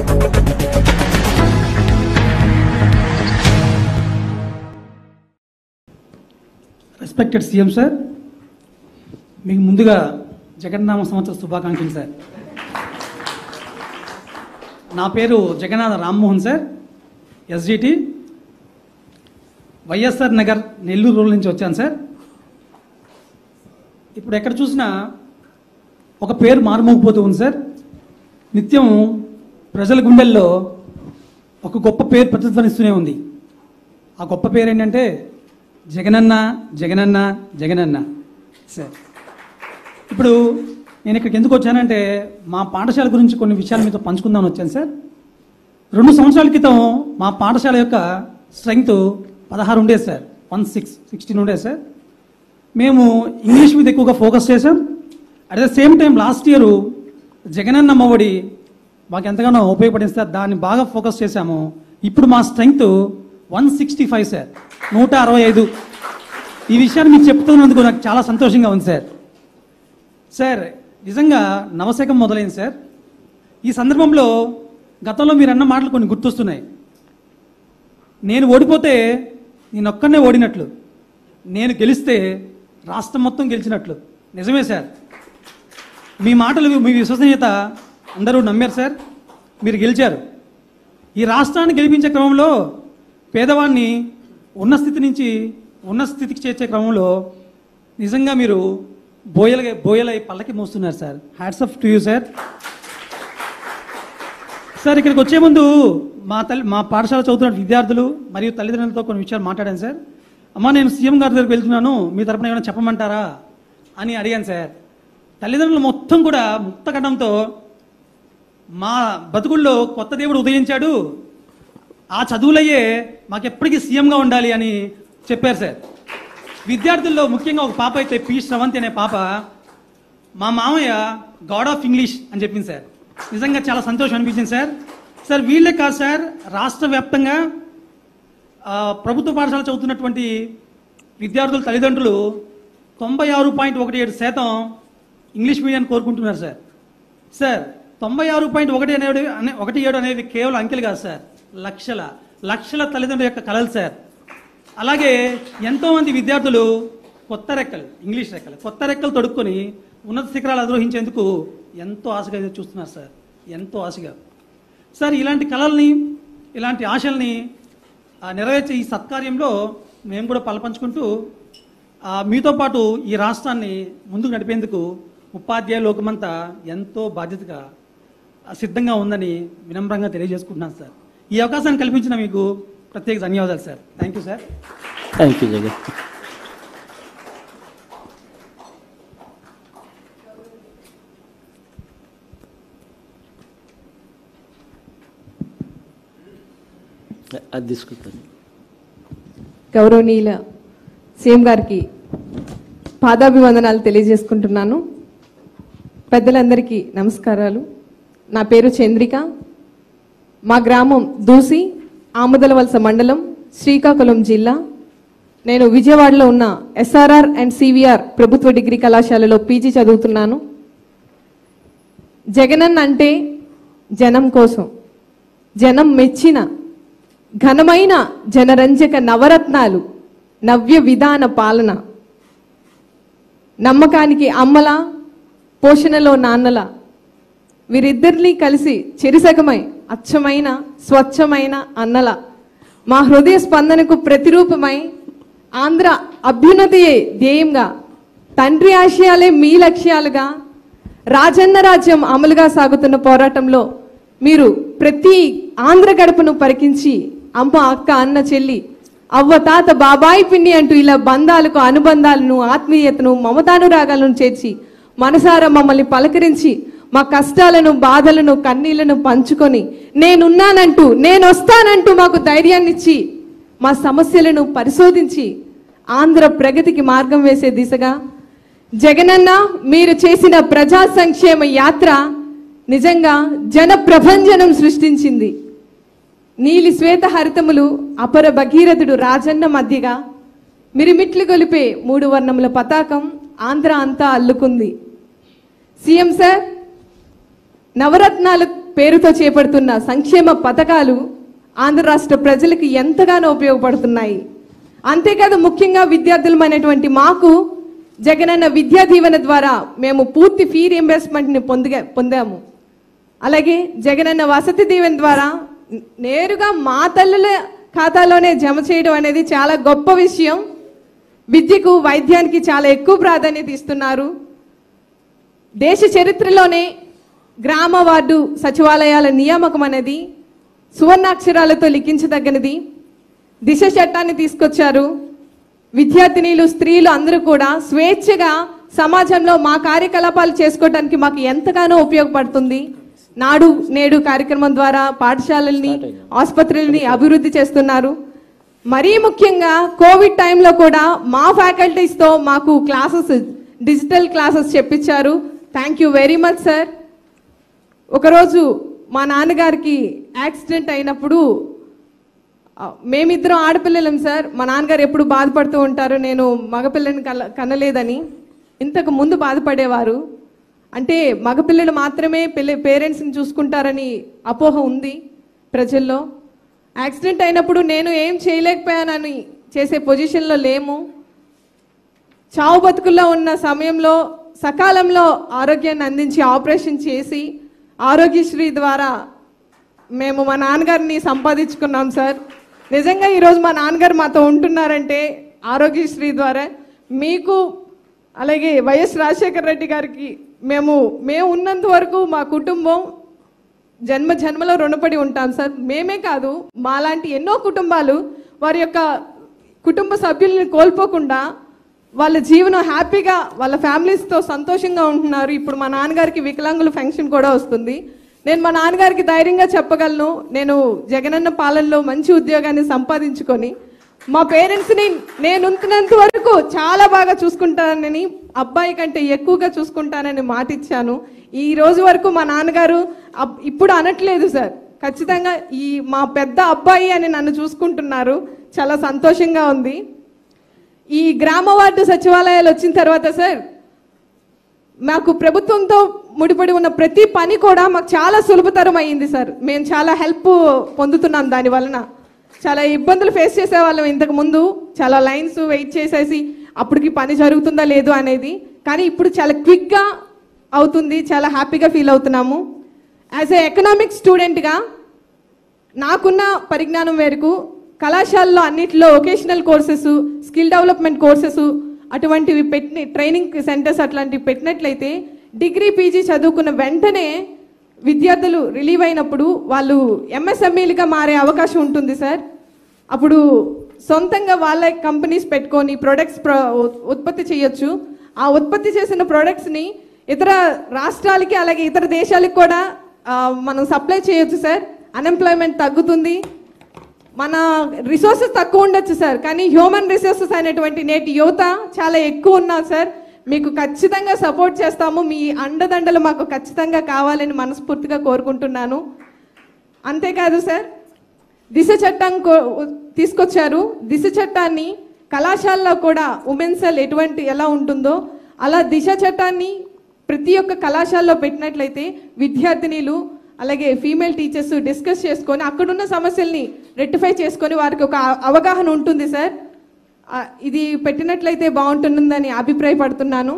Respected CM sir మీకు ముందుగా జగన్నామ సంవత్సర శుభాకాంక్షలు సార్ నా పేరు Jagannatha Rammohan sir SGT YSR Nagar Nellore rural నుంచి వచ్చాను సార్ ఇప్పుడు ఎక్కడ చూసినా ఒక పేరు మారుమోగిపోతూ ఉంది సార్ నిత్యం ప్రజల గుండెల్లో ఒక గొప్ప పేరు ప్రతిధ్వనిస్తూనే ఉంది ఆ గొప్ప పేరు ఏంటంటే జగనన్న జగనన్న జగనన్న సార్ ఇప్పుడు నేను ఇక్కడికి ఎందుకు వచ్చానంటే మా పాఠశాల గురించి కొన్ని విషయాలు మీతో పంచుకుందామని వచ్చాను సార్ రెండు సంవత్సరాల క్రితం మా పాఠశాల యొక్క స్ట్రెంగ్త్ పదహారు ఉండేది సార్ వన్ సిక్స్ సిక్స్టీన్ ఉండేది సార్ మేము ఇంగ్లీష్ మీద ఎక్కువగా ఫోకస్ చేసాం at the same time last year Jagananna Amma Vodi మాకు ఎంతగానో ఉపయోగపడింది సార్ దాన్ని బాగా ఫోకస్ చేశాము ఇప్పుడు మా strength one sixty five sir నూట అరవై ఐదు ఈ విషయాన్ని మీకు చెప్తున్నందుకు నాకు చాలా సంతోషంగా ఉంది సార్ సార్ నిజంగా నవశకం మొదలైంది సార్ ఈ సందర్భంలో గతంలో మీరు అన్న మాటలు కొన్ని గుర్తొస్తున్నాయి నేను ఓడిపోతే నేను ఒక్కనే ఓడినట్లు నేను గెలిస్తే రాష్ట్రం మొత్తం గెలిచినట్లు నిజమే సార్ మీ మాటలు మీ విశ్వసనీయత అందరూ నమ్మారు సార్ మీరు గెలిచారు ఈ రాష్ట్రాన్ని గెలిపించే క్రమంలో పేదవాడిని ఉన్న స్థితి నుంచి ఉన్న స్థితికి చేర్చే క్రమంలో నిజంగా మీరు బోయల బోయలై పల్లకి మోస్తున్నారు sir hats off to you sir sir ఇక్కడికి వచ్చే ముందు మా తల్లి మా పాఠశాల చదువుతున్న విద్యార్థులు మరియు తల్లిదండ్రులతో కొన్ని విషయాలు మాట్లాడాను సార్ అమ్మ నేను సీఎం గారి దగ్గరికి వెళ్తున్నాను మీ తరపున ఏమైనా చెప్పమంటారా అని అడిగాను సార్ తల్లిదండ్రులు మొత్తం కూడా ముక్తకటంతో మా బతుకుల్లో కొత్త దేవుడు ఉదయించాడు ఆ చదువులయ్యే మాకెప్పటికీ సీఎంగా ఉండాలి అని చెప్పారు సార్ విద్యార్థుల్లో ముఖ్యంగా ఒక పాప అయితే పి శ్రవంతి అనే పాప మా మామయ్య గాడ్ ఆఫ్ ఇంగ్లీష్ అని చెప్పింది సార్ నిజంగా చాలా సంతోషం అనిపించింది సార్ సార్ వీళ్ళే కాదు సార్ రాష్ట్ర వ్యాప్తంగా ఆ, ప్రభుత్వ పాఠశాల చదువుతున్నటువంటి విద్యార్థుల తల్లిదండ్రులు తొంభై ఆరు పాయింట్ ఒకటి ఏడు శాతం ఇంగ్లీష్ మీడియాన్ని కోరుకుంటున్నారు సార్ సార్ తొంభై ఆరు పాయింట్ ఒకటి అనేది అనే ఒకటి ఏడు అనేది కేవలం అంకెలు కాదు సార్ లక్షల లక్షల తల్లిదండ్రుల యొక్క కలలు సార్ అలాగే ఎంతోమంది విద్యార్థులు కొత్త రెక్కలు ఇంగ్లీష్ రెక్కలు కొత్త రెక్కలు తొడుక్కొని ఉన్నత శిఖరాలు అధిరోహించేందుకు ఎంతో ఆశగా ఎదురు చూస్తున్నారు సార్ ఎంతో ఆశగా సార్ ఇలాంటి కళల్ని ఇలాంటి ఆశల్ని ఆ, నెరవేర్చే ఈ సత్కార్యంలో మేము కూడా పలపంచుకుంటూ ఆ, మీతో పాటు ఈ రాష్ట్రాన్ని ముందుకు నడిపేందుకు ఉపాధ్యాయ లోకమంతా ఎంతో బాధ్యతగా ఆ, సిద్ధంగా ఉందని వినమ్రంగా తెలియజేసుకుంటున్నాను సార్ ఈ అవకాశాన్ని కల్పించిన మీకు ప్రత్యేక ధన్యవాదాలు sir thank you sir thank you Jagan అది తీసుకుంటాను గౌరవనీయుల సీఎం గారికి పాదాభివందనాలు తెలియజేసుకుంటున్నాను పెద్దలందరికీ నమస్కారాలు నా పేరు చంద్రిక మా గ్రామం దూసి ఆముదలవలస మండలం శ్రీకాకుళం జిల్లా నేను విజయవాడలో ఉన్న ఎస్ఆర్ఆర్ అండ్ సివిఆర్ ప్రభుత్వ డిగ్రీ కళాశాలలో పీజీ చదువుతున్నాను జగనన్న అంటే జనం కోసం జనం మెచ్చిన ఘనమైన జనరంజక నవరత్నాలు నవ్య విధాన పాలన నమ్మకానికి అమ్మల పోషణలో నాన్నల వీరిద్దరినీ కలిసి చెరిసగమై అచ్చమైన స్వచ్ఛమైన అన్నల మా హృదయ స్పందనకు ప్రతిరూపమై ఆంధ్ర అభ్యున్నతియే ధ్యేయంగా తండ్రి ఆశయాలే మీ లక్ష్యాలుగా రాజన్న రాజ్యం అమలుగా సాగుతున్న పోరాటంలో మీరు ప్రతి ఆంధ్ర గడపను పరికించి అమ్మ అక్క అన్న చెల్లి అవ్వ తాత బాబాయి పిన్ని అంటూ ఇలా బంధాలకు అనుబంధాలను ఆత్మీయతను మమతానురాగాలను చేర్చి మనసారా మమ్మల్ని పలకరించి మా కష్టాలను బాధలను కన్నీళ్లను పంచుకొని నేనున్నానంటూ నేను వస్తానంటూ మాకు ధైర్యాన్నిచ్చి మా సమస్యలను పరిశోధించి ఆంధ్ర ప్రగతికి మార్గం వేసే దిశగా జగనన్న మీరు చేసిన ప్రజా సంక్షేమ యాత్ర నిజంగా జన ప్రభంజనం సృష్టించింది నీలి శ్వేత హరితములు అపర భగీరథుడు రాజన్న మధ్యగా మిరిమిట్లు గొలిపే మూడు వర్ణముల పతాకం ఆంధ్ర అంతా అల్లుకుంది సీఎం సార్ నవరత్నాలు పేరుతో చేపడుతున్న సంక్షేమ పథకాలు ఆంధ్ర రాష్ట్ర ప్రజలకు ఎంతగానో ఉపయోగపడుతున్నాయి అంతేకాదు ముఖ్యంగా విద్యార్థులమైనటువంటి మాకు జగనన్న విద్యా దీవెన ద్వారా మేము పూర్తి ఫీ రియంబర్స్మెంట్ని పొందిగా పొందాము అలాగే జగనన్న వసతి దీవెన ద్వారా నేరుగా మా తల్లుల ఖాతాలోనే జమ చేయడం అనేది చాలా గొప్ప విషయం విద్యకు వైద్యానికి చాలా ఎక్కువ ప్రాధాన్యత ఇస్తున్నారు దేశ చరిత్రలోనే గ్రామ వార్డు సచివాలయాల నియామకం అనేది సువర్ణాక్షరాలతో లిఖించదగినది దిశ చట్టాన్ని తీసుకొచ్చారు విద్యార్థినీలు స్త్రీలు అందరూ కూడా స్వేచ్ఛగా సమాజంలో మా కార్యకలాపాలు చేసుకోవడానికి మాకు ఎంతగానో ఉపయోగపడుతుంది నాడు నేడు కార్యక్రమం ద్వారా పాఠశాలల్ని ఆసుపత్రుల్ని అభివృద్ధి చేస్తున్నారు మరీ ముఖ్యంగా కోవిడ్ టైంలో కూడా మా ఫ్యాకల్టీస్తో మాకు క్లాసెస్ డిజిటల్ క్లాసెస్ చెప్పించారు thank you very much sir ఒకరోజు మా నాన్నగారికి యాక్సిడెంట్ అయినప్పుడు ఆ, మేమిద్దరం ఆడపిల్లలం సార్ మా నాన్నగారు ఎప్పుడు బాధపడుతూ ఉంటారు నేను మగపిల్లని కల కనలేదని ఇంతకు ముందు బాధపడేవారు అంటే మగపిల్లలు మాత్రమే పిల్ల పేరెంట్స్ని చూసుకుంటారని అపోహ ఉంది ప్రజల్లో యాక్సిడెంట్ అయినప్పుడు నేను ఏం చేయలేకపోయానని చేసే పొజిషన్లో లేము చావు బతుకుల్లో ఉన్న సమయంలో సకాలంలో ఆరోగ్యాన్ని అందించి ఆపరేషన్ చేసి ఆరోగ్యశ్రీ ద్వారా మేము మా నాన్నగారిని సంపాదించుకున్నాం సార్ నిజంగా ఈరోజు మా నాన్నగారు మాతో ఉంటున్నారంటే ఆరోగ్యశ్రీ ద్వారా మీకు అలాగే వైఎస్ రాజశేఖర రెడ్డి గారికి మేము మేము ఉన్నంత వరకు మా కుటుంబం జన్మ జన్మలో రుణపడి ఉంటాం సార్ మేమే కాదు మాలాంటి ఎన్నో కుటుంబాలు వారి యొక్క కుటుంబ సభ్యుల్ని కోల్పోకుండా వాళ్ళ జీవనం హ్యాపీగా వాళ్ళ ఫ్యామిలీస్తో సంతోషంగా ఉంటున్నారు ఇప్పుడు మా నాన్నగారికి వికలాంగుల ఫంక్షన్ కూడా వస్తుంది నేను మా నాన్నగారికి ధైర్యంగా చెప్పగలను నేను జగనన్న పాలనలో మంచి ఉద్యోగాన్ని సంపాదించుకొని మా పేరెంట్స్ని నేను ఉంటున్నంత వరకు చాలా బాగా చూసుకుంటానని అబ్బాయి కంటే ఎక్కువగా చూసుకుంటానని మాట ఇచ్చాను ఈ రోజు వరకు మా నాన్నగారు అబ్- ఇప్పుడు అనట్లేదు సార్ ఖచ్చితంగా ఈ మా పెద్ద అబ్బాయి అని నన్ను చూసుకుంటున్నారు చాలా సంతోషంగా ఉంది ఈ గ్రామ వార్డు సచివాలయాలు వచ్చిన తర్వాత సార్ మాకు ప్రభుత్వంతో ముడిపడి ఉన్న ప్రతి పని కూడా మాకు చాలా సులభతరం అయ్యింది సార్ మేము చాలా హెల్ప్ పొందుతున్నాం దాని వలన చాలా ఇబ్బందులు ఫేస్ చేసేవాళ్ళం ఇంతకు ముందు చాలా లైన్స్ వెయిట్ చేసేసి అప్పటికి పని జరుగుతుందా లేదు అనేది కానీ ఇప్పుడు చాలా క్విక్గా అవుతుంది చాలా హ్యాపీగా ఫీల్ అవుతున్నాము యాజ్ ఏ ఎకనామిక్ స్టూడెంట్గా నాకున్న పరిజ్ఞానం మేరకు కళాశాలలో అన్నిటిలో vocational courses skill development courses అటువంటివి పెట్టి ట్రైనింగ్ సెంటర్స్ అట్లాంటివి పెట్టినట్లయితే డిగ్రీ పీజీ చదువుకున్న వెంటనే విద్యార్థులు రిలీవ్ అయినప్పుడు వాళ్ళు ఎంఎస్ఎంఈలుగా మారే అవకాశం ఉంటుంది సార్ అప్పుడు సొంతంగా వాళ్ళ కంపెనీస్ పెట్టుకొని ప్రొడక్ట్స్ ఉత్పత్తి చేయొచ్చు ఆ ఉత్పత్తి చేసిన ప్రొడక్ట్స్ని ఇతర రాష్ట్రాలకి అలాగే ఇతర దేశాలకు కూడా ఆ, మనం సప్లై చేయొచ్చు సార్ అన్ఎంప్లాయ్మెంట్ తగ్గుతుంది మన రిసోర్సెస్ తక్కువ ఉండొచ్చు సార్ కానీ హ్యూమన్ రిసోర్సెస్ అనేటువంటి నేటి యువత చాలా ఎక్కువ ఉన్నారు సార్ మీకు ఖచ్చితంగా సపోర్ట్ చేస్తాము మీ అండదండలు మాకు ఖచ్చితంగా కావాలని మనస్ఫూర్తిగా కోరుకుంటున్నాను అంతేకాదు సార్ దిశ చట్టం కో- తీసుకొచ్చారు దిశ చట్టాన్ని కళాశాలలో కూడా ఉమెన్ సెల్ ఎటువంటి ఎలా ఉంటుందో అలా దిశ చట్టాన్ని ప్రతి ఒక్క కళాశాలలో పెట్టినట్లయితే విద్యార్థినీలు అలాగే ఫీమేల్ టీచర్స్ డిస్కస్ చేసుకొని అక్కడున్న సమస్యల్ని రెక్టిఫై చేసుకొని వారికి ఒక అ- అవగాహన ఉంటుంది సార్ ఆ, ఇది పెట్టినట్లయితే బాగుంటుందని అభిప్రాయపడుతున్నాను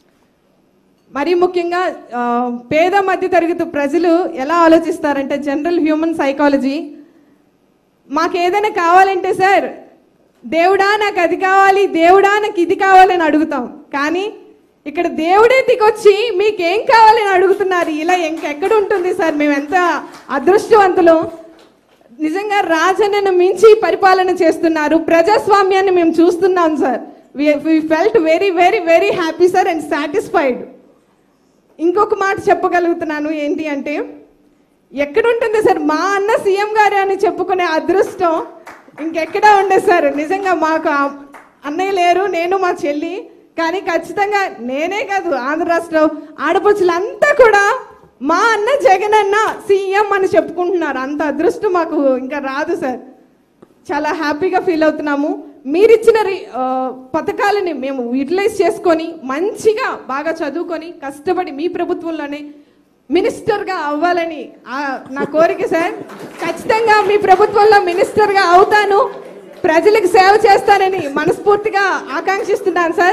మరీ ముఖ్యంగా ఆ, పేద మధ్యతరగతి ప్రజలు ఎలా ఆలోచిస్తారంటే జనరల్ హ్యూమన్ సైకాలజీ మాకు ఏదైనా కావాలంటే సార్ దేవుడా నాకు అది కావాలి దేవుడా నాకు ఇది కావాలని అడుగుతాం కానీ ఇక్కడ దేవుడే దిగొచ్చి మీకేం కావాలని అడుగుతున్నారు ఇలా ఇంకెక్కడ ఉంటుంది సార్ మేము ఎంత అదృష్టవంతులు నిజంగా రాజన్నను మించి పరిపాలన చేస్తున్నారు ప్రజాస్వామ్యాన్ని మేము చూస్తున్నాం sir we felt very very very happy sir and satisfied ఇంకొక మాట చెప్పగలుగుతున్నాను ఏంటి అంటే ఎక్కడుంటుంది సార్ మా అన్న సీఎం గారు అని చెప్పుకునే అదృష్టం ఇంకెక్కడా ఉండదు సార్ నిజంగా మాకు ఆ- అన్నయ్య లేరు నేను మా చెల్లి కానీ ఖచ్చితంగా నేనే కాదు ఆంధ్ర రాష్ట్ర ఆడపడుచులంతా కూడా మా అన్న జగన్ అన్న సీఎం అని చెప్పుకుంటున్నారు అంత అదృష్టం మాకు ఇంకా రాదు సార్ చాలా హ్యాపీగా ఫీల్ అవుతున్నాము మీరిచ్చిన రి- ఆ, పథకాలని మేము యూటిలైజ్ చేసుకొని మంచిగా బాగా చదువుకొని కష్టపడి మీ ప్రభుత్వంలోనే మినిస్టర్గా అవ్వాలని ఆ, నా కోరిక సార్ ఖచ్చితంగా మీ ప్రభుత్వంలో మినిస్టర్గా అవుతాను ప్రజలకు సేవ చేస్తానని మనస్ఫూర్తిగా ఆకాంక్షిస్తున్నాను సార్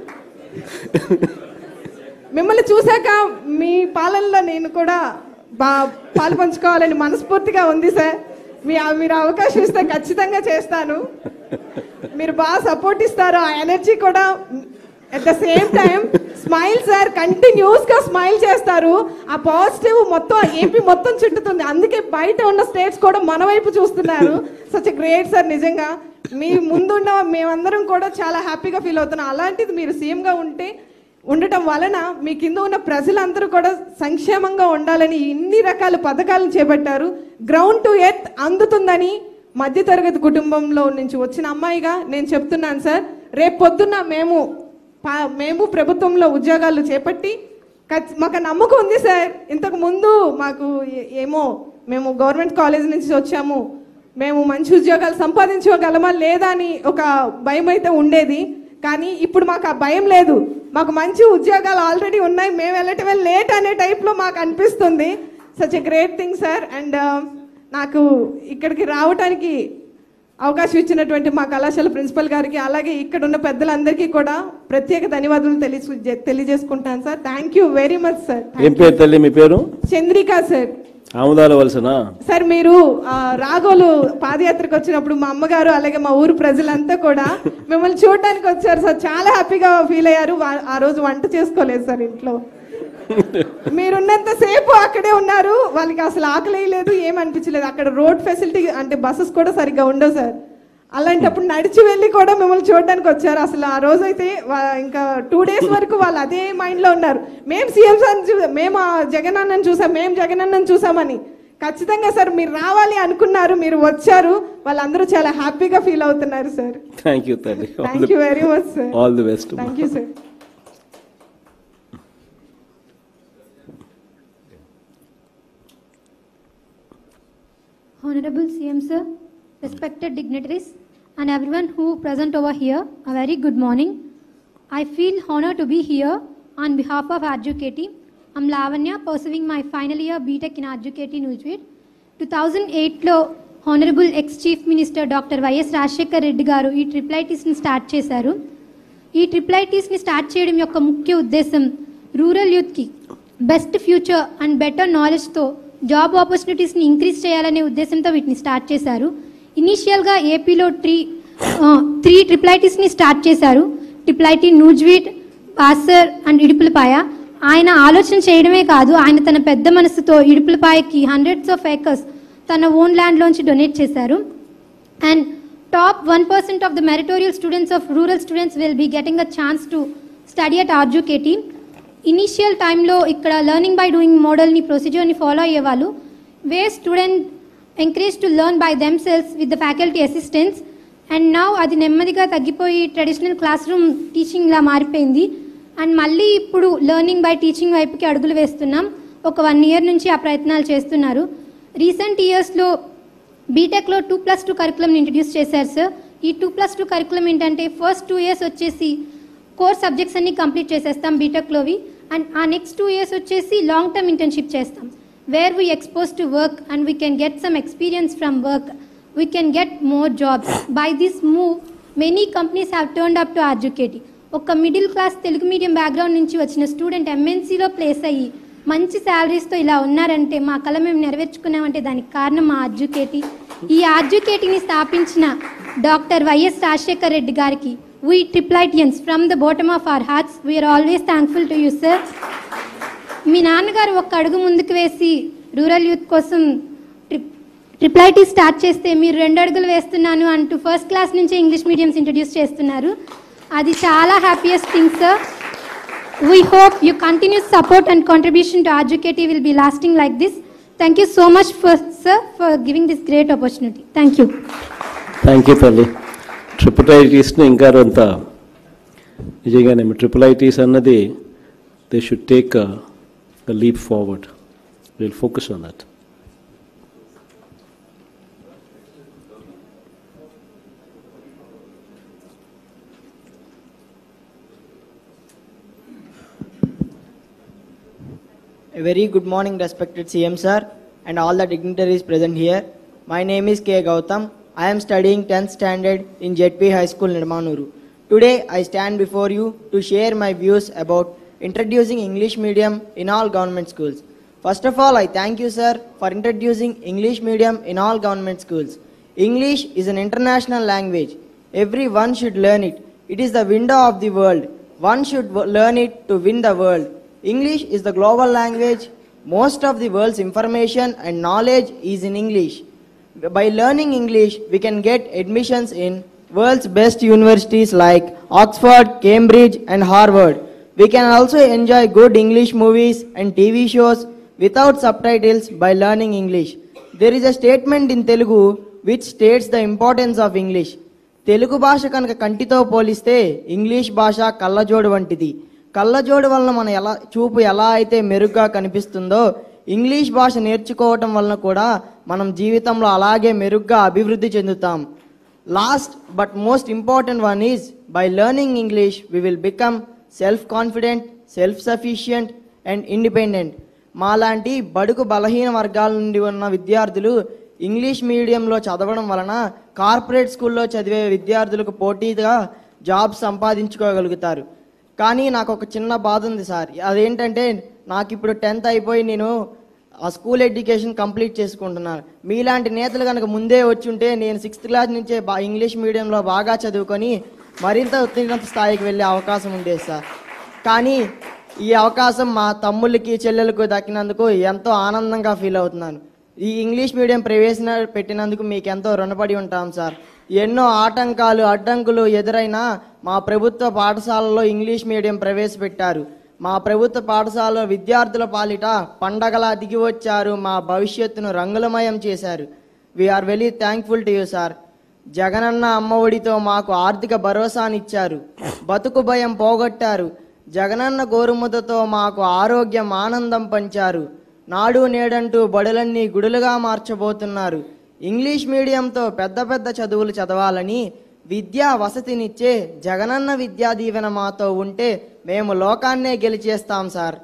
మిమ్మల్ని చూశాక మీ పాలనలో నేను కూడా బా పాలు పంచుకోవాలని మనస్ఫూర్తిగా ఉంది సార్ మీ మీరు అవకాశం ఇస్తే ఖచ్చితంగా చేస్తాను మీరు బాగా సపోర్ట్ ఇస్తారు ఆ ఎనర్జీ కూడా at the same time smile sir continuous గా స్మైల్ చేస్తారు ఆ పాజిటివ్ మొత్తం ఏపీ మొత్తం చుట్టుతుంది అందుకే బయట ఉన్న స్టేట్స్ కూడా మన వైపు చూస్తున్నారు సచ్ గ్రేట్ సార్ నిజంగా మీ ముందున్న మేమందరం కూడా చాలా హ్యాపీగా ఫీల్ అవుతున్నాం అలాంటిది మీరు సీఎం గా ఉంటే ఉండటం వలన మీ కింద ఉన్న ప్రజలందరూ కూడా సంక్షేమంగా ఉండాలని ఇన్ని రకాల పథకాలను చేపట్టారు గ్రౌండ్ టు ఎర్త్ అందుతుందని మధ్యతరగతి కుటుంబంలో నుంచి వచ్చిన అమ్మాయిగా నేను చెప్తున్నాను సార్ రేపు పొద్దున్న మేము పా- మేము ప్రభుత్వంలో ఉద్యోగాలు చేపట్టి ఖచ్- మాకు నమ్మకం ఉంది సార్ ఇంతకు ముందు మాకు ఏ- ఏమో మేము గవర్నమెంట్ కాలేజ్ నుంచి వచ్చాము మేము మంచి ఉద్యోగాలు సంపాదించగలమా లేదా అని ఒక భయం అయితే ఉండేది కానీ ఇప్పుడు మాకు ఆ భయం లేదు మాకు మంచి ఉద్యోగాలు ఆల్రెడీ ఉన్నాయి మేము వెళ్ళటమే లేట్ అనే టైప్లో మాకు అనిపిస్తుంది such a great thing sir and నాకు ఇక్కడికి రావటానికి అవకాశం ఇచ్చినటువంటి మా కళాశాల ప్రిన్సిపల్ గారికి అలాగే ఇక్కడ ఉన్న పెద్దలందరికీ కూడా ప్రత్యేక ధన్యవాదాలు తెలియ తెలియజేసుకుంటాను sir thank you very much sir ఏం పేరు తల్లి మీ పేరు చంద్రిక సార్ ఆముదాల వలసనా సార్ మీరు ఆ, రాగోలు పాదయాత్రకు వచ్చినప్పుడు మా అమ్మగారు అలాగే మా ఊరు ప్రజలంతా కూడా మిమ్మల్ని చూడడానికి వచ్చారు సార్ చాలా హ్యాపీగా ఫీల్ అయ్యారు వా- ఆ రోజు వంట చేసుకోలేదు సార్ ఇంట్లో మీరున్నంత సేపు అక్కడే ఉన్నారు వాళ్ళకి అసలు ఆకలి లేదు ఏమనిపించలేదు అక్కడ రోడ్ ఫెసిలిటీ అంటే బస్సెస్ కూడా సరిగ్గా ఉండవు సార్ అలాంటప్పుడు నడిచి వెళ్ళి కూడా మిమ్మల్ని చూడడానికి వచ్చారు అసలు ఆ రోజు అయితే వా- ఇంకా టూ డేస్ వరకు వాళ్ళు అదే మైండ్ లో ఉన్నారు మేము సీఎం సార్ చూ మేము ఆ జగన్ అన్నని చూసాం మేము జగన్ అన్నని చూసామని ఖచ్చితంగా సార్ మీరు రావాలి అనుకున్నారు మీరు వచ్చారు వాళ్ళందరూ చాలా హ్యాపీగా ఫీల్ అవుతున్నారు సార్ థ్యాంక్ యూ తల్లి thank you very much sir all the best thank you sir Honorable CM Sir, respected dignitaries, and everyone who present over here, a very good morning. I feel honored to be here on behalf of Adjucati. I'm Lavanya, pursuing my final year BTech in Adjucati Nujveed. 2008లో honorable ex chief minister doctor YS Rajasekhar Reddy garu ఈ ట్రిప్లైటిస్ని start చేశారు ఈ ట్రిప్లైటీస్ని start చేయడం యొక్క ముఖ్య ఉద్దేశం rural యూత్కి best future and better నాలెడ్జ్తో జాబ్ ఆపర్చునిటీస్ని ఇంక్రీజ్ చేయాలనే ఉద్దేశంతో వీటిని స్టార్ట్ చేశారు ఇనీషియల్గా ఏపీలో త్రీ త్రీ ట్రిప్లైటీస్ని స్టార్ట్ చేశారు ట్రిప్లైటీ నూజ్వీట్ బాసర్ అండ్ ఇడుపులపాయ ఆయన ఆలోచన చేయడమే కాదు ఆయన తన పెద్ద మనసుతో ఇడుపులపాయకి హండ్రెడ్స్ ఆఫ్ ఏకర్స్ తన ఓన్ ల్యాండ్లోంచి డొనేట్ చేశారు and top 1% of the meritorious students of rural students will be getting a chance to study at RJKT. Initial టైంలో ఇక్కడ లెర్నింగ్ బై డూయింగ్ మోడల్ని ప్రొసీజర్ని ఫాలో అయ్యేవాళ్ళు we student encourage to learn by themselves with the faculty assistants and now అది నెమ్మదిగా తగ్గిపోయి traditional class room టీచింగ్లా మారిపోయింది and మళ్ళీ ఇప్పుడు లెర్నింగ్ బై టీచింగ్ వైపుకి అడుగులు వేస్తున్నాం ఒక వన్ ఇయర్ నుంచి ఆ ప్రయత్నాలు చేస్తున్నారు రీసెంట్ ఇయర్స్లో బీటెక్లో టూ ప్లస్ టూ కరికులంని ఇంట్రడ్యూస్ చేశారు సార్ ఈ టూ ప్లస్ టూ కరికులం ఏంటంటే ఫస్ట్ టూ ఇయర్స్ వచ్చేసి కోర్ సబ్జెక్ట్స్ అన్ని కంప్లీట్ చేసేస్తాం బీటెక్లోవి అండ్ ఆ నెక్స్ట్ టూ ఇయర్స్ వచ్చేసి లాంగ్ టర్మ్ ఇంటర్న్షిప్ చేస్తాం where we expose to work and we can get some experience from work we can get more jobs by this move many companies have turned up to educate ఒక middle class Telugu medium background నుంచి వచ్చిన student ఎంఎన్సీలో place అయ్యి మంచి శాలరీస్తో ఇలా ఉన్నారంటే మా కళ మేము నెరవేర్చుకున్నామంటే దానికి కారణం మా అడ్యుకేటి ఈ అడ్యుకేటిని స్థాపించిన డాక్టర్ వైఎస్ రాజశేఖర్ రెడ్డి గారికి we triple ITians from the bottom of our hearts we're always thankful to you sir మీ నాన్నగారు ఒక్క అడుగు ముందుకు వేసి రూరల్ యూత్ కోసం ట్రిప్ ట్రిప్లైటీ స్టార్ట్ చేస్తే మీరు రెండు అడుగులు వేస్తున్నాను అంటూ ఫస్ట్ క్లాస్ నుంచే ఇంగ్లీష్ మీడియంస్ ఇంట్రడ్యూస్ చేస్తున్నారు అది చాలా happiest thing sir We hope your continued support and contribution to Educati will be lasting like this. Thank you so much, for, sir, for giving this great opportunity. Thank you. Thank you తల్లి ట్రిపులైటీస్ని ఇంకా అంత నిజంగానే triple ITs అన్నది they should take the leap forward will focus on that A very good morning, respected CM sir, and all the dignitaries present here. My name is K. Gautam. I am studying 10th standard in JP High School, Nirmanuru. Today, I stand before you to share my views about introducing English medium in all government schools. First of all, I thank you, sir, for introducing English medium in all government schools. English is an international language. Everyone should learn it. It is the window of the world. One should w- learn it to win the world. English is the global language. Most of the world's information and knowledge is in English. By learning English, we can get admissions in world's best universities like Oxford, Cambridge, and Harvard. We can also enjoy good English movies and TV shows without subtitles by learning English. There is a statement in Telugu which states the importance of English. Telugu భాష కనుక కంటితో పోలిస్తే English భాష కళ్ళజోడు వంటిది కళ్ళజోడు వలన మన ఎలా చూపు ఎలా అయితే మెరుగ్గా కనిపిస్తుందో ఇంగ్లీష్ భాష నేర్చుకోవటం వలన కూడా మనం జీవితంలో అలాగే మెరుగ్గా అభివృద్ధి చెందుతాం last but most important one is by learning English we will become self confident self sufficient and independent మాలాంటి బడుగు బలహీన వర్గాల నుండి ఉన్న విద్యార్థులు ఇంగ్లీష్ మీడియంలో చదవడం వలన కార్పొరేట్ స్కూల్లో చదివే విద్యార్థులకు పోటీగా జాబ్ సంపాదించుకోగలుగుతారు కానీ నాకు ఒక చిన్న బాధ ఉంది సార్ అదేంటంటే నాకు ఇప్పుడు టెన్త్ అయిపోయి నేను ఆ స్కూల్ ఎడ్యుకేషన్ కంప్లీట్ చేసుకుంటున్నాను మీలాంటి నేతలు కనుక ముందే వచ్చి ఉంటే నేను సిక్స్త్ క్లాస్ నుంచే బా ఇంగ్లీష్ మీడియంలో బాగా చదువుకొని మరింత ఉత్తీర్ణత స్థాయికి వెళ్ళే అవకాశం ఉండేది సార్ కానీ ఈ అవకాశం మా తమ్ముళ్ళకి చెల్లెలకు దక్కినందుకు ఎంతో ఆనందంగా ఫీల్ అవుతున్నాను ఈ ఇంగ్లీష్ మీడియం ప్రవేశన పెట్టినందుకు మీకు ఎంతో రుణపడి ఉంటాం సార్ ఎన్నో ఆటంకాలు అడ్డంకులు ఎదురైనా మా ప్రభుత్వ పాఠశాలలో ఇంగ్లీష్ మీడియం ప్రవేశపెట్టారు మా ప్రభుత్వ పాఠశాలలో విద్యార్థుల పాలిట పండగలా దిగి వచ్చారు మా భవిష్యత్తును రంగులమయం చేశారు we're very thankful to you sir Jagananna అమ్మఒడితో మాకు ఆర్థిక భరోసానిచ్చారు బతుకు భయం పోగొట్టారు జగనన్న గోరుముద్దతో మాకు ఆరోగ్యం ఆనందం పంచారు నాడు నేడంటూ బడులన్నీ గుడులుగా మార్చబోతున్నారు ఇంగ్లీష్ మీడియంతో పెద్ద పెద్ద చదువులు చదవాలని విద్యా వసతినిచ్చే జగనన్న విద్యా దీవెన మాతో ఉంటే మేము లోకాన్నే గెలిచేస్తాం సార్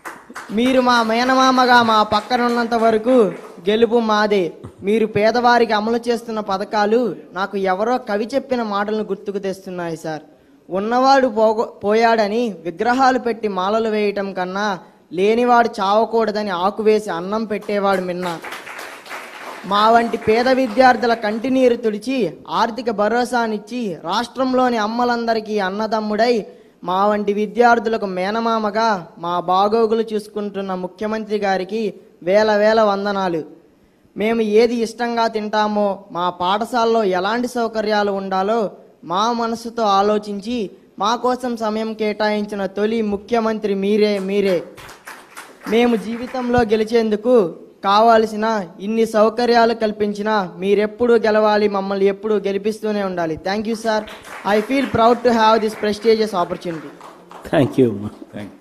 మీరు మా మేనమామగా మా పక్కనున్నంత వరకు గెలుపు మాదే మీరు పేదవారికి అమలు చేస్తున్న పథకాలు నాకు ఎవరో కవి చెప్పిన మాటలను గుర్తుకు తెస్తున్నాయి సార్ ఉన్నవాడు పోగొ పోయాడని విగ్రహాలు పెట్టి మాలలు వేయటం కన్నా లేనివాడు చావకూడదని ఆకు వేసి అన్నం పెట్టేవాడు మిన్నా మా వంటి పేద విద్యార్థుల కంటినీరు తుడిచి ఆర్థిక భరోసానిచ్చి రాష్ట్రంలోని అమ్మలందరికీ అన్నదమ్ముడై మా వంటి విద్యార్థులకు మేనమామగా మా బాగోగులు చూసుకుంటున్న ముఖ్యమంత్రి గారికి వేల వేల వందనాలు మేము ఏది ఇష్టంగా తింటామో మా పాఠశాలలో ఎలాంటి సౌకర్యాలు ఉండాలో మా మనసుతో ఆలోచించి మా కోసం సమయం కేటాయించిన తొలి ముఖ్యమంత్రి మీరే మీరే మేము జీవితంలో గెలిచేందుకు కావాల్సిన ఇన్ని సౌకర్యాలు కల్పించిన మీరెప్పుడు గెలవాలి మమ్మల్ని ఎప్పుడు గెలిపిస్తూనే ఉండాలి thank you sir I feel proud to have this prestigious opportunity thank you అమ్మా థ్యాంక్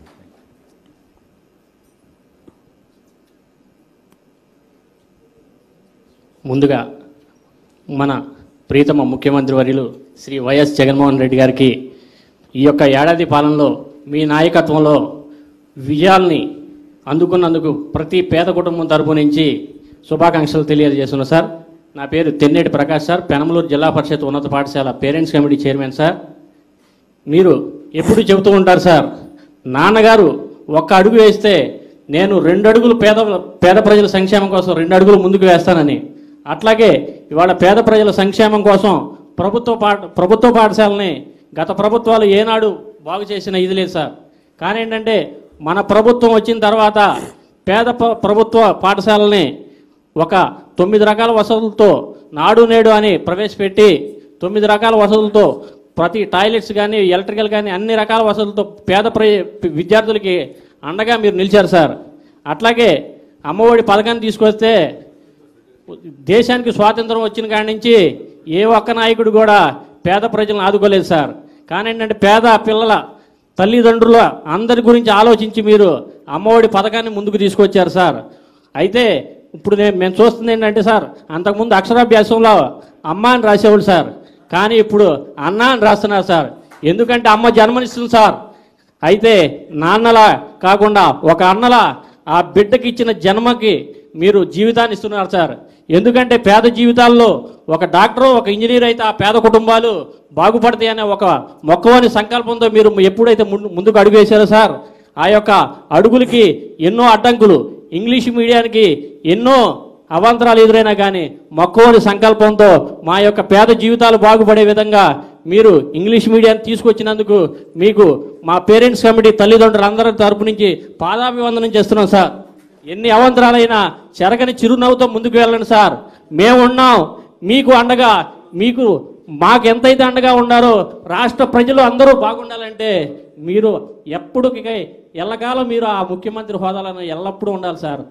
ముందుగా మన ప్రీతమ ముఖ్యమంత్రి వర్యులు శ్రీ వైఎస్ జగన్మోహన్ రెడ్డి గారికి ఈ యొక్క ఏడాది పాలనలో మీ నాయకత్వంలో విజయాల్ని అందుకున్నందుకు ప్రతి పేద కుటుంబం తరపు నుంచి శుభాకాంక్షలు తెలియజేస్తున్నా సార్ నా పేరు తెన్నేటి ప్రకాష్ సార్ పెనమలూరు జిల్లా పరిషత్ ఉన్నత పాఠశాల పేరెంట్స్ కమిటీ చైర్మన్ సార్ మీరు ఎప్పుడు చెబుతూ ఉంటారు సార్ నాన్నగారు ఒక్క అడుగు వేస్తే నేను రెండు అడుగులు పేద పేద ప్రజల సంక్షేమం కోసం రెండు అడుగులు ముందుకు వేస్తానని అట్లాగే ఇవాళ పేద ప్రజల సంక్షేమం కోసం ప్రభుత్వ పాఠ ప్రభుత్వ పాఠశాలని గత ప్రభుత్వాలు ఏనాడు బాగు చేసిన ఇది లేదు సార్ కానీ ఏంటంటే మన ప్రభుత్వం వచ్చిన తర్వాత పేద ప్ర- ప్రభుత్వ పాఠశాలని ఒక తొమ్మిది రకాల వసతులతో నాడు నేడు అని ప్రవేశపెట్టి తొమ్మిది రకాల వసతులతో ప్రతి టాయిలెట్స్ కానీ ఎలక్ట్రికల్ కానీ అన్ని రకాల వసతులతో పేద ప్ర విద్యార్థులకి అండగా మీరు నిలిచారు సార్ అట్లాగే అమ్మఒడి పథకాన్ని తీసుకొస్తే దేశానికి స్వాతంత్రం వచ్చిన కాడి నుంచి ఏ ఒక్క నాయకుడు కూడా పేద ప్రజలను ఆదుకోలేదు సార్ కానీ ఏంటంటే పేద పిల్లల తల్లిదండ్రుల అందరి గురించి ఆలోచించి మీరు అమ్మఒడి పథకాన్ని ముందుకు తీసుకొచ్చారు సార్ అయితే ఇప్పుడు నేను మేము చూస్తుంది ఏంటంటే సార్ అంతకుముందు అక్షరాభ్యాసంలో అమ్మ అని రాసేవాళ్ళు సార్ కానీ ఇప్పుడు అన్న అని రాస్తున్నారు సార్ ఎందుకంటే అమ్మ జన్మనిస్తుంది సార్ అయితే నాన్నలా కాకుండా ఒక అన్నలా ఆ బిడ్డకి ఇచ్చిన జన్మకి మీరు జీవితాన్ని ఇస్తున్నారు సార్ ఎందుకంటే పేద జీవితాల్లో ఒక డాక్టర్ ఒక ఇంజనీర్ అయితే ఆ పేద కుటుంబాలు బాగుపడతాయి అనే ఒక మొక్కవని సంకల్పంతో మీరు ఎప్పుడైతే ముందు ముందుకు అడుగు వేశారో సార్ ఆ యొక్క అడుగులకి ఎన్నో అడ్డంకులు ఇంగ్లీష్ మీడియానికి ఎన్నో అవాంతరాలు ఎదురైనా కానీ మక్కువని సంకల్పంతో మా యొక్క పేద జీవితాలు బాగుపడే విధంగా మీరు ఇంగ్లీష్ మీడియాన్ని తీసుకొచ్చినందుకు మీకు మా పేరెంట్స్ కమిటీ తల్లిదండ్రులందరి తరపు నుంచి పాదాభివందనం చేస్తున్నాం సార్ ఎన్ని అవాంతరాలైనా చెరగని చిరునవ్వుతో ముందుకు వెళ్ళండి సార్ మేమున్నాం మీకు అండగా మీకు మాకు ఎంతైతే అండగా ఉన్నారో రాష్ట్ర ప్రజలు అందరూ బాగుండాలంటే మీరు ఎప్పుడు ఎల్లకాలం మీరు ఆ ముఖ్యమంత్రి హోదాలను ఎల్లప్పుడూ ఉండాలి sir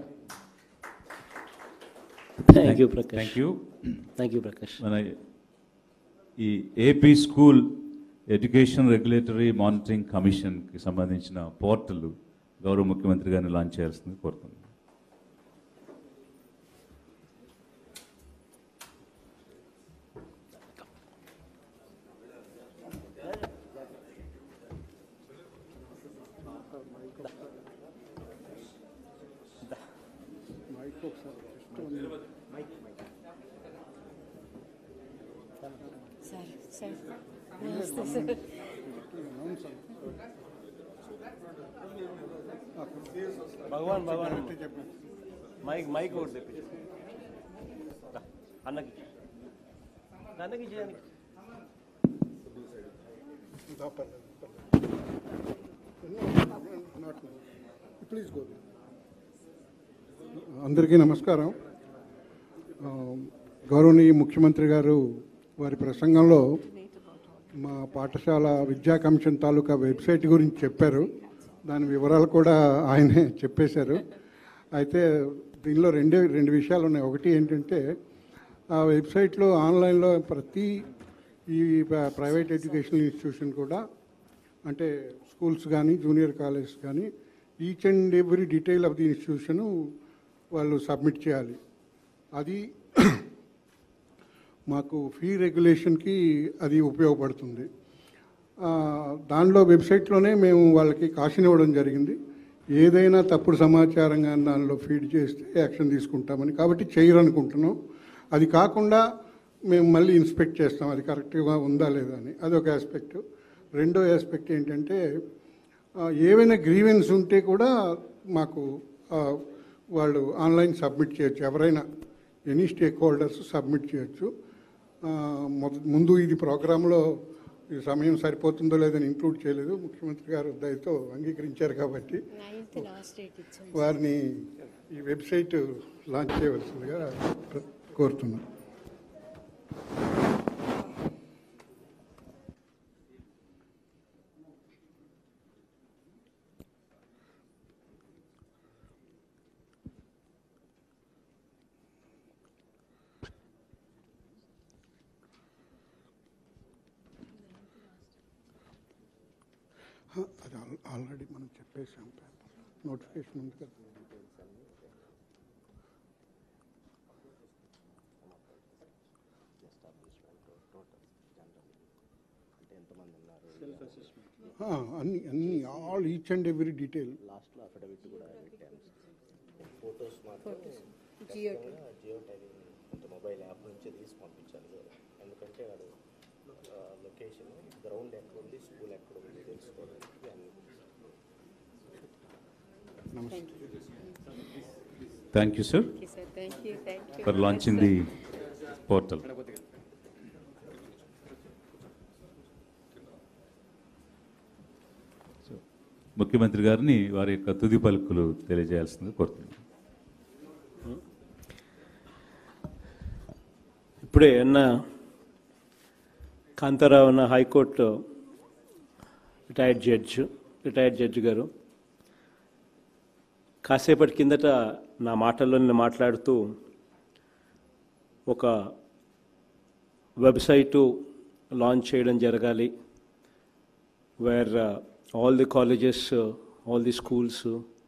thank you Prakash thank you thank you Prakash మన ఈ AP school education regulatory monitoring కమిషన్కి సంబంధించిన పోర్టల్ గౌరవ ముఖ్యమంత్రి గారిని లాంచ్ చేయాల్సింది కోరుతున్నాను భగవాన్ భగవాన్ మైక్ మైక్ ఒకటి తెప్పించు అన్నకి అన్నకి చేయండి ప్లీజ్ గో అందరికీ నమస్కారం ఆ, గౌరవనీయ ముఖ్యమంత్రి గారు వారి ప్రసంగంలో మా పాఠశాల విద్యా కమిషన్ తాలూకా వెబ్సైట్ గురించి చెప్పారు దాని వివరాలు కూడా ఆయనే చెప్పేశారు అయితే దీనిలో రెండే రెండు విషయాలు ఉన్నాయి ఒకటి ఏంటంటే ఆ వెబ్సైట్లో ఆన్లైన్లో ప్రతి ఈ ప్ర- ప్రైవేట్ ఎడ్యుకేషనల్ ఇన్స్టిట్యూషన్ కూడా అంటే స్కూల్స్ కానీ జూనియర్ కాలేజ్ కానీ each and every detail of the institution వాళ్ళు సబ్మిట్ చేయాలి అది మాకు ఫీ రెగ్యులేషన్కి అది ఉపయోగపడుతుంది ఆ, దానిలో వెబ్సైట్లోనే మేము వాళ్ళకి కాషన్ ఇవ్వడం జరిగింది ఏదైనా తప్పుడు సమాచారం కానీ దానిలో ఫీడ్ చేస్తే యాక్షన్ తీసుకుంటామని కాబట్టి చేయరు అనుకుంటున్నాం అది కాకుండా మేము మళ్ళీ ఇన్స్పెక్ట్ చేస్తాం అది కరెక్ట్గా ఉందా లేదా అని అదొక ఆస్పెక్ట్ రెండో ఆస్పెక్ట్ ఏంటంటే ఆ, ఏవైనా గ్రీవెన్స్ ఉంటే కూడా మాకు ఆ, వాళ్ళు ఆన్లైన్ సబ్మిట్ చేయొచ్చు ఎవరైనా ఎనీ స్టేక్ హోల్డర్స్ సబ్మిట్ చేయొచ్చు ఆ, మొద- ముందు ఇది ప్రోగ్రాంలో ఈ సమయం సరిపోతుందో లేదని ఇంక్లూడ్ చేయలేదు ముఖ్యమంత్రి గారు దయతో అంగీకరించారు కాబట్టి వారిని ఈ వెబ్సైట్ లాంచ్ చేయవలసిందిగా ప్ర- కోరుతున్నాను హ, అది ఆల్- ఆల్రెడీ మనం చెప్పేసాం పేపర్ నోటిఫికేషన్ ఉంది కదా హ, అన్ని అన్ని all each and every detail mobile app నుంచి తీసి పంపించాలి ఎందుకంటే వాడు లొకేషన్ గ్రౌండ్ ఎక్కడ ఉంది స్కూల్ ఎక్కడ ఉంది తెలుసుకోవడానికి అన్ని thank you sir for launching the portal ముఖ్యమంత్రి గారిని వారి యొక్క తుది పలుకులు తెలియజేయాల్సిందిగా కోరుతున్నాను ఇప్పుడే అన్న కాంతారావు అన్న high court retired judge retired judge garu కాసేపటి కిందట నా మాటల్లో నేను మాట్లాడుతూ ఒక వెబ్సైటు లాంచ్ చేయడం జరగాలి where all the colleges all the schools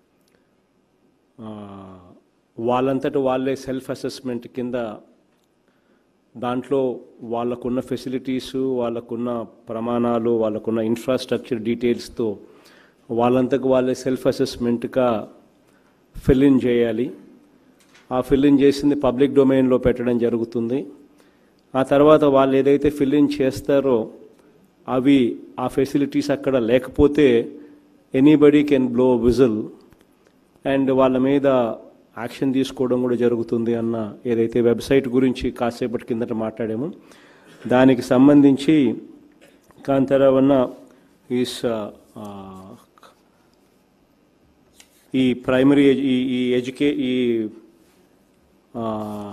వాళ్ళంతట వాళ్ళే సెల్ఫ్ అసెస్మెంట్ కింద దాంట్లో వాళ్ళకున్న ఫెసిలిటీస్ వాళ్ళకున్న ప్రమాణాలు వాళ్ళకున్న ఇన్ఫ్రాస్ట్రక్చర్ డీటెయిల్స్తో వాళ్ళంతకు వాళ్ళే సెల్ఫ్ అసెస్మెంట్గా ఫిల్ ఇన్ చేయాలి ఆ ఫిల్ ఇన్ చేసింది పబ్లిక్ డొమైన్లో పెట్టడం జరుగుతుంది ఆ తర్వాత వాళ్ళు ఏదైతే ఫిల్ ఇన్ చేస్తారో అవి ఆ ఫెసిలిటీస్ అక్కడ లేకపోతే anybody can blow whistle and వాళ్ళ మీద యాక్షన్ తీసుకోవడం కూడా జరుగుతుంది అన్న ఏదైతే వెబ్సైట్ గురించి కాసేపటి కిందట మాట్లాడామో దానికి సంబంధించి కాంతారావన్న ఈస్ ఈ ప్రైమరీ ఎడ్యు- ఈ ఈ ఎడ్యుకే ఈ ఆ,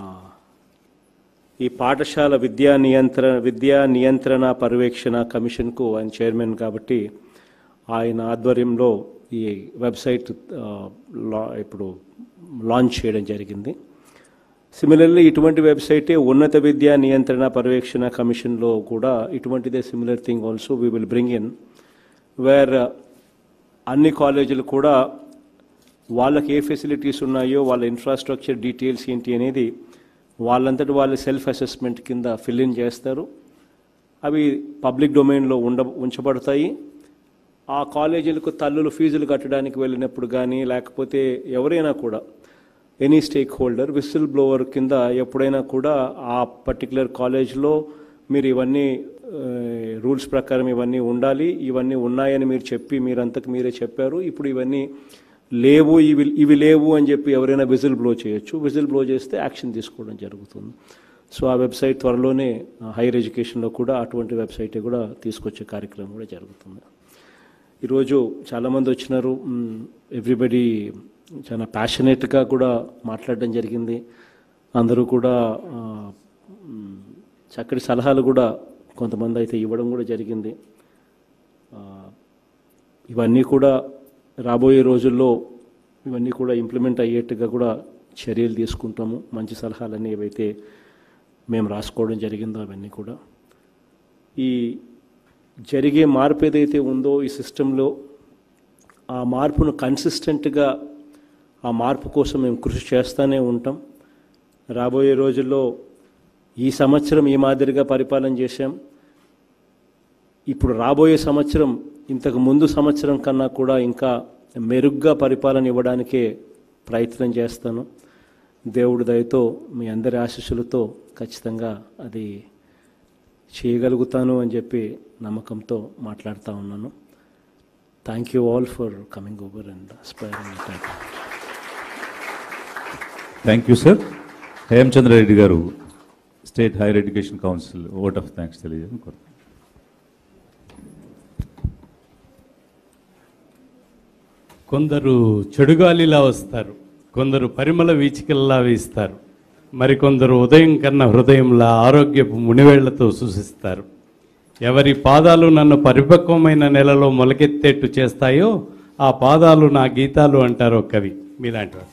ఈ పాఠశాల విద్యా నియంత్రణ విద్యా నియంత్రణ పర్యవేక్షణ కమిషన్కు ఆయన చైర్మన్ కాబట్టి ఆయన ఆధ్వర్యంలో ఈ వెబ్సైట్ ఆ, లా- ఇప్పుడు లాంచ్ చేయడం జరిగింది సిమిలర్లీ ఇటువంటి వెబ్సైటే ఉన్నత విద్యా నియంత్రణ పర్యవేక్షణ కమిషన్లో కూడా ఇటువంటిదే similar thing also we will bring in where అన్ని కాలేజీలు కూడా వాళ్ళకి ఏ ఫెసిలిటీస్ ఉన్నాయో వాళ్ళ ఇన్ఫ్రాస్ట్రక్చర్ డీటెయిల్స్ ఏంటి అనేది వాళ్ళంతటి వాళ్ళు సెల్ఫ్ అసెస్మెంట్ కింద ఫిల్ ఇన్ చేస్తారు అవి పబ్లిక్ డొమైన్లో ఉండ ఉంచబడతాయి ఆ కాలేజీలకు తల్లులు ఫీజులు కట్టడానికి వెళ్ళినప్పుడు కానీ లేకపోతే ఎవరైనా కూడా any stakeholder whistle blower కింద ఎప్పుడైనా కూడా ఆ పర్టికులర్ కాలేజ్లో మీరు ఇవన్నీ రూల్స్ ప్రకారం ఇవన్నీ ఉండాలి ఇవన్నీ ఉన్నాయని మీరు చెప్పి మీరంతకు మీరే చెప్పారు ఇప్పుడు ఇవన్నీ లేవు ఇవి ఇవి లేవు అని చెప్పి ఎవరైనా విజిల్ బ్లో చేయొచ్చు విజిల్ బ్లో చేస్తే యాక్షన్ తీసుకోవడం జరుగుతుంది సో ఆ వెబ్సైట్ త్వరలోనే హైయర్ ఎడ్యుకేషన్లో కూడా అటువంటి వెబ్సైట్ కూడా తీసుకొచ్చే కార్యక్రమం కూడా జరుగుతుంది ఈరోజు చాలామంది వచ్చినారు ఎవ్రీబడి చాలా ప్యాషనేట్గా కూడా మాట్లాడడం జరిగింది అందరూ కూడా ఆ, మ్, చక్కటి సలహాలు కూడా కొంతమంది అయితే ఇవ్వడం కూడా జరిగింది ఆ, ఇవన్నీ కూడా రాబోయే రోజుల్లో ఇవన్నీ కూడా ఇంప్లిమెంట్ అయ్యేట్టుగా కూడా చర్యలు తీసుకుంటాము మంచి సలహాలన్నీ ఏవైతే మేము రాసుకోవడం జరిగిందో అవన్నీ కూడా ఈ జరిగే మార్పు ఏదైతే ఉందో ఈ సిస్టంలో ఆ మార్పును కన్సిస్టెంట్గా ఆ మార్పు కోసం మేము కృషి చేస్తూనే ఉంటాం రాబోయే రోజుల్లో ఈ సంవత్సరం ఈ మాదిరిగా పరిపాలన చేశాం ఇప్పుడు రాబోయే సంవత్సరం ఇంతకు ముందు సంవత్సరం కన్నా కూడా ఇంకా మెరుగ్గా పరిపాలన ఇవ్వడానికే ప్రయత్నం చేస్తాను దేవుడి దయతో మీ అందరి ఆశీస్సులతో ఖచ్చితంగా అది చేయగలుగుతాను అని చెప్పి నమ్మకంతో మాట్లాడుతూ ఉన్నాను thank you all for coming over and inspiring thank you thank you sir Hemachandra Reddy garu state higher education council vote of thanks తెలియజేయడం కోరుతున్నాను. కొందరు చెడుగాలిలా వస్తారు కొందరు పరిమళ వీచికల్లా వీస్తారు మరికొందరు ఉదయం కన్నా హృదయంలా ఆరోగ్యపు మునివేళ్లతో సూచిస్తారు ఎవరి పాదాలు నన్ను పరిపక్వమైన నెలలో మొలకెత్తేట్టు చేస్తాయో ఆ పాదాలు నా గీతాలు అంటారు ఒక కవి మీలాంటి వారు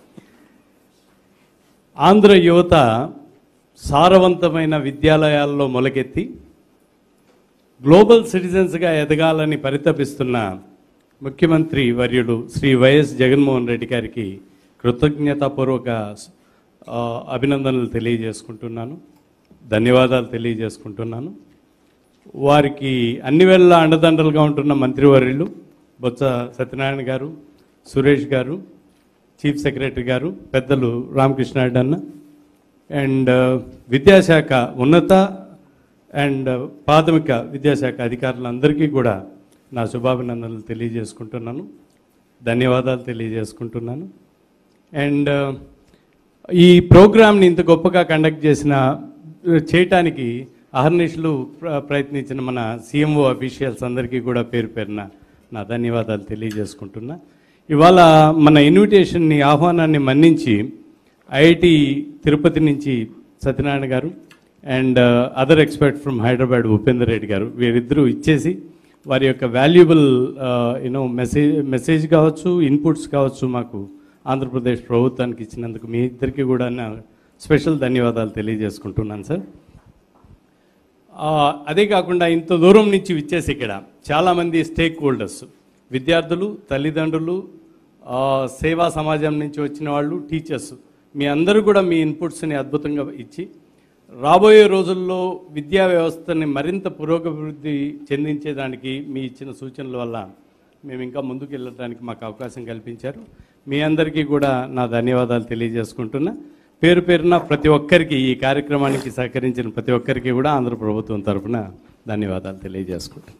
ఆంధ్ర యువత సారవంతమైన విద్యాలయాల్లో మొలకెత్తి గ్లోబల్ సిటిజన్స్గా ఎదగాలని పరితపిస్తున్న ముఖ్యమంత్రి వర్యుడు శ్రీ వైఎస్ జగన్మోహన్ రెడ్డి గారికి కృతజ్ఞతాపూర్వక ఆ, అభినందనలు తెలియజేసుకుంటున్నాను ధన్యవాదాలు తెలియజేసుకుంటున్నాను వారికి అన్ని వేళ అండదండలుగా ఉంటున్న మంత్రివర్యులు బొత్స సత్యనారాయణ గారు సురేష్ గారు చీఫ్ సెక్రటరీ గారు పెద్దలు రామకృష్ణారెడ్డి అన్న అండ్ విద్యాశాఖ ఉన్నత అండ్ ప్రాథమిక విద్యాశాఖ అధికారులందరికీ కూడా నా శుభాభినందనలు తెలియజేసుకుంటున్నాను ధన్యవాదాలు తెలియజేసుకుంటున్నాను అండ్ ఈ ప్రోగ్రామ్ని ఇంత గొప్పగా కండక్ట్ చేసిన చేయటానికి అహర్నిశలు ప్ర- ప్రయత్నించిన మన సీఎంఓ అఫీషియల్స్ అందరికీ కూడా పేరు పేరున నా ధన్యవాదాలు తెలియజేసుకుంటున్నా ఇవాళ మన ఇన్విటేషన్ని ఆహ్వానాన్ని మన్నించి ఐఐటి తిరుపతి నుంచి Satyanarayana garu and other expert from Hyderabad Upender Reddy garu వీరిద్దరూ ఇచ్చేసి వారి యొక్క వాల్యుబుల్ యూనో మెసేజ్ మెసేజ్ కావచ్చు ఇన్పుట్స్ కావచ్చు మాకు ఆంధ్రప్రదేశ్ ప్రభుత్వానికి ఇచ్చినందుకు మీ ఇద్దరికి కూడా నా స్పెషల్ ధన్యవాదాలు తెలియజేసుకుంటున్నాను సార్ ఆ, అదే కాకుండా ఇంత దూరం నుంచి విచ్చేసి ఇక్కడ చాలామంది స్టేక్ హోల్డర్స్ విద్యార్థులు తల్లిదండ్రులు ఆ, సేవా సమాజం నుంచి వచ్చిన వాళ్ళు టీచర్స్ మీ అందరూ కూడా మీ ఇన్పుట్స్ని అద్భుతంగా ఇచ్చి రాబోయే రోజుల్లో విద్యా వ్యవస్థని మరింత పురోగభివృద్ధి చెందించేదానికి మీ ఇచ్చిన సూచనల వల్ల మేము ఇంకా ముందుకు వెళ్ళడానికి మాకు అవకాశం కల్పించారు మీ అందరికీ కూడా నా ధన్యవాదాలు తెలియజేసుకుంటున్నా పేరు పేరున ప్రతి ఒక్కరికి ఈ కార్యక్రమానికి సహకరించిన ప్రతి ఒక్కరికి కూడా ఆంధ్ర ప్రభుత్వం తరఫున ధన్యవాదాలు తెలియజేసుకుంటున్నాను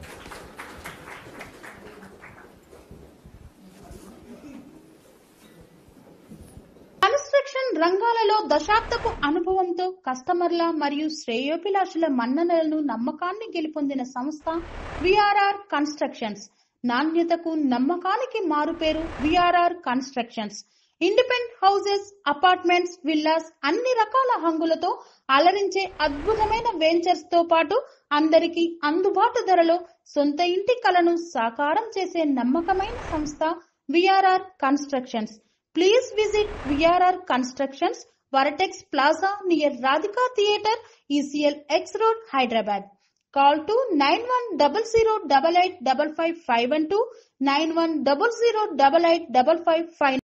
కన్స్ట్రక్షన్ రంగాలలో దశాబ్దపు అనుభవంతో కస్టమర్ల మరియు శ్రేయోభిలాషుల మన్ననలను నమ్మకాన్ని గెలుపొందిన సంస్థ విఆర్ఆర్ కన్స్ట్రక్షన్స్ నాణ్యతకు నమ్మకానికి మారుపేరు VRR constructions independent houses apartments villas అన్ని రకాల హంగులతో అలరించే అద్భుతమైన వెంచర్స్ తో పాటు అందరికీ అందుబాటు ధరలో సొంత ఇంటి కలను సాకారం చేసే నమ్మకమైన సంస్థ VRR constructions please visit VRR constructions vertex plaza near Radhika theatre ECL X road Hyderabad call to nine one double zero double eight double five five one two nine one double zero double eight double five five